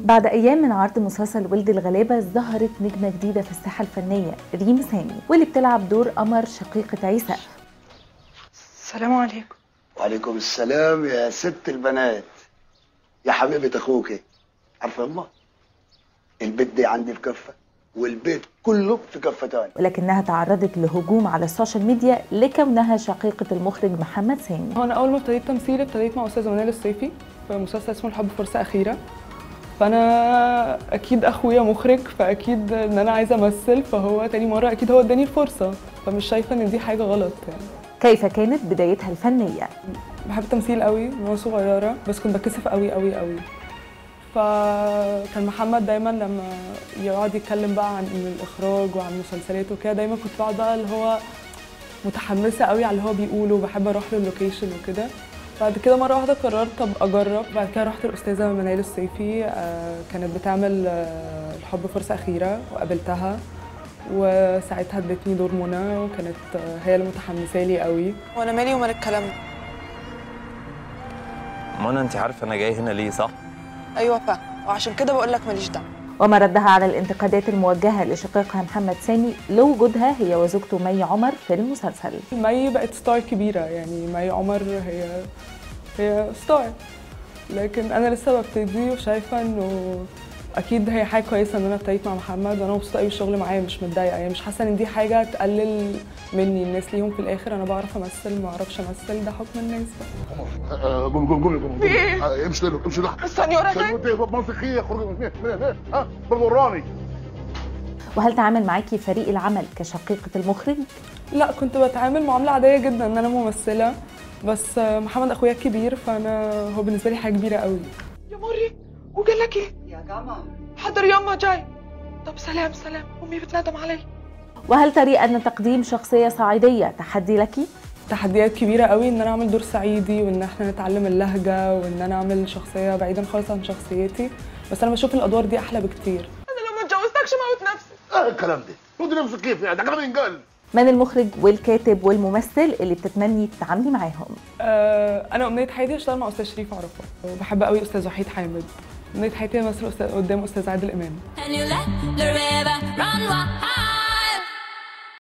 بعد أيام من عرض مسلسل ولد الغلابة ظهرت نجمة جديدة في الساحة الفنية ريم سامي واللي بتلعب دور قمر شقيقة عيسى السلام عليكم وعليكم السلام يا ست البنات يا حبيبة اخوك عارفه الله البيت دي عندي في كفه والبيت كله في كفه تاني ولكنها تعرضت لهجوم على السوشيال ميديا لكونها شقيقة المخرج محمد سامي هو انا اول ما ابتديت تمثيل ابتديت مع استاذ منال الصيفي في مسلسل اسمه الحب فرصه اخيره فانا اكيد اخويا مخرج فاكيد ان انا عايزه امثل فهو تاني مره اكيد هو اداني الفرصه فمش شايفه ان دي حاجه غلط يعني كيف كانت بدايتها الفنية بحب التمثيل قوي من وانا صغيره بس كنت بتكسف قوي قوي قوي فكان محمد دايما لما يقعد يتكلم بقى عن الاخراج وعن المسلسلات وكده دايما كنت بقعد بقى اللي هو متحمسه قوي على اللي هو بيقوله وبحب اروح له اللوكيشن وكده بعد كده مره واحده قررت طب اجرب بعد كده رحت الاستاذه منال الصيفي آه، كانت بتعمل آه، الحب فرصه اخيره وقابلتها وساعتها ادتني دور منى وكانت آه، هي اللي متحمسه لي قوي وانا مالي ومال الكلام ده منى انت عارفه انا جاي هنا ليه صح؟ ايوه فاهم وعشان كده بقول لك ماليش دعوه وما ردها على الانتقادات الموجهة لشقيقها محمد سامي لوجودها هي وزوجته مي عمر في المسلسل مي بقت ستار كبيرة يعني مي عمر هي هي ستار لكن أنا لسه ببتدي وشايفة إنه أكيد هي حاجة كويسة إن أنا ابتديت مع محمد وأنا مبسوطة أوي بالشغل معاه مش متضايقة يعني مش حاسة إن دي حاجة تقلل مني الناس ليهم في الآخر أنا بعرف أمثل ما أعرفش أمثل ده حكم الناس بقى قومي قومي قومي قومي في إيه؟ امشي له امشي له استني وراك منطقيه خرجي من هنا ها بالوراني وهل تعامل معاكي فريق العمل كشقيقة المخرج؟ لا كنت بتعامل معاملة عادية جدا إن أنا ممثلة بس محمد أخويا الكبير فأنا هو بالنسبة لي حاجة كبيرة قوي يا مري وقال لك ايه يا جماعه حضر يوم جاي طب سلام سلام امي بتنادم علي وهل تري أن تقديم شخصية صعيدية تحدي لك؟ تحديات كبيرة قوي ان انا اعمل دور صعيدي وان احنا نتعلم اللهجة وان انا اعمل شخصية بعيدا خالص عن شخصيتي بس انا بشوف الادوار دي احلى بكتير انا لو ما اتجوزتكش موت نفسي ايه الكلام ده؟ خدي نفسك كيف يعني ده كلام ينقال من المخرج والكاتب والممثل اللي بتتمني تتعاملي معاهم؟ آه انا امنية حياتي اشتغل مع استاذ شريف عرفة وبحب قوي استاذ وحيد حامد امنية حياتي امثل أستاذ- قدام استاذ عادل امام And you let the river run wild.